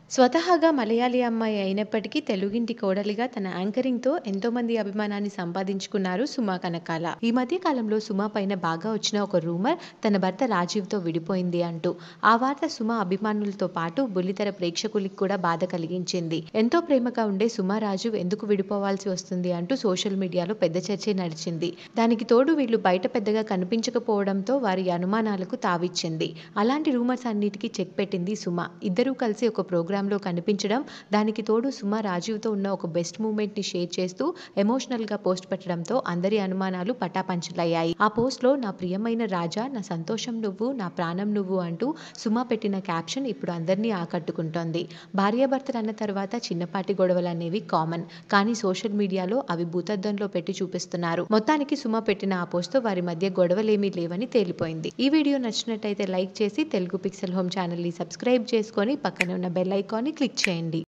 స్వతహాగా మలయాళీ అమ్మాయి అయినప్పటికీ తెలుగింటి కోడలిగా తన యాంకరింగ్‌తో ఎంతోమంది అభిమానాన్ని సంపాదించుకున్నారు సుమ కనకాల. ఈ మధ్య కాలంలో సుమ పైన బాగా వచ్చిన ఒక రూమర్ తన భర్త రాజీవ్‌తో విడిపోయింది అంటూ. ఆ వార్త సుమ అభిమానులతో పాటు బుల్లితెర ప్రేక్షకులకి కూడా బాధ కలిగించింది. ఎంతో ప్రేమగా ఉండే సుమ రాజీవ్ ఎందుకు విడిపోవాల్సి వస్తుంది అంటూ సోషల్ మీడియాలో పెద్ద చర్చే నడిచింది. దానికి తోడు వీళ్లు బయట పెద్దగా కనిపించకపోవడంతో వారి అనుమానాలకు తావిచ్చింది. అలాంటి రూమర్స్ అన్నిటికీ చెక్ పెట్టింది సుమ. ఇద్దరూ కలిసి ఒక ప్రోగ్రామ్‌లో కనిపించడం, దానికి తోడు సుమ రాజీవ్‌తో ఉన్న ఒక బెస్ట్ మూమెంట్‌ని షేర్ చేస్తూ ఎమోషనల్‌గా పోస్ట్ పెట్టడంతో అందరి అనుమానాలు పటాపంచలయ్యాయి. ఆ పోస్ట్‌లో నా ప్రియమైన రాజా నా సంతోషం నువ్వు నా ప్రాణం నువ్వు అంటూ సుమ పెట్టిన క్యాప్షన్ ఇప్పుడు అందరినీ ఆకట్టుకుంటోంది. భార్యాభర్తలన్న తర్వాత చిన్నపాటి గొడవలనేవి కామన్. కానీ సోషల్ మీడియాలో అవి భూతద్దంలో పెట్టి చూపిస్తున్నారు. మొత్తానికి సుమ పెట్టిన ఆ పోస్ట్‌తో వారి మధ్య గొడవలేమీ లేవని తేలిపోయింది. ఈ వీడియో నచ్చినట్టయితే లైక్ చేసి తెలుగు పిక్సెల్ హోమ్ ఛానల్‌ని సబ్స్క్రైబ్ చేసుకొని పక్కనే ఉన్న బెల్ ఐకాన్‌ని క్లిక్ చేయండి.